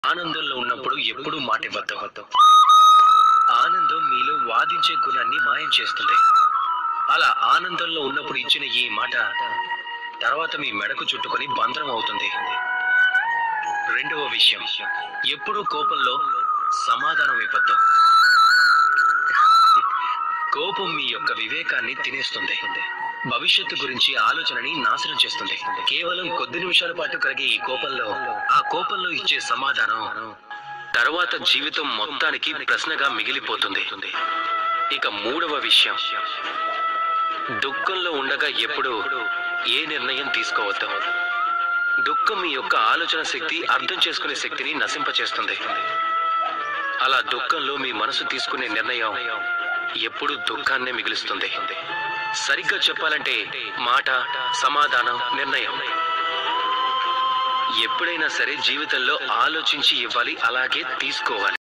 ఆనందంలో ఉన్నప్పుడు ఎప్పుడూ మాట ఇవ్వద్దు ఆనందం మీలో వాదించే గుణాన్ని మాయం చేస్తుంది అలా ఆనందంలో ఉన్నప్పుడు ఇచ్చిన ఈ మాట తర్వాత మీ మెడకు చుట్టుకొని బంధనం అవుతుంది రెండవ విషయం ఎప్పుడూ కోపంలో సమాధానం ఇవ్వద్దు కోపం మీ యొక్క వివేకాన్ని తినేస్తుంది భవిష్యత్తు గురించి ఆలోచనని నాశనం చేస్తుంది కేవలం కొద్ది నిమిషాల పాటు కలిగే ఈ కోపంలో ఆ కోపంలో ఇచ్చే సమాధానం తర్వాత జీవితం మొత్తానికి ప్రశ్నగా మిగిలిపోతుంది ఇక మూడవ విషయం దుఃఖంలో ఉండగా ఎప్పుడు ఏ నిర్ణయం తీసుకోవద్దు దుఃఖం మీ యొక్క ఆలోచన శక్తి అర్థం చేసుకునే శక్తిని నశింపచేస్తుంది అలా దుఃఖంలో మీ మనసు తీసుకునే నిర్ణయం ఎప్పుడు దుఃఖాన్నే మిగులుస్తుంది సరిగ్గా చెప్పాలంటే మాట సమాధానం నిర్ణయం ఎప్పుడైనా సరే జీవితంలో ఆలోచించి ఇవ్వాలి అలాగే తీసుకోవాలి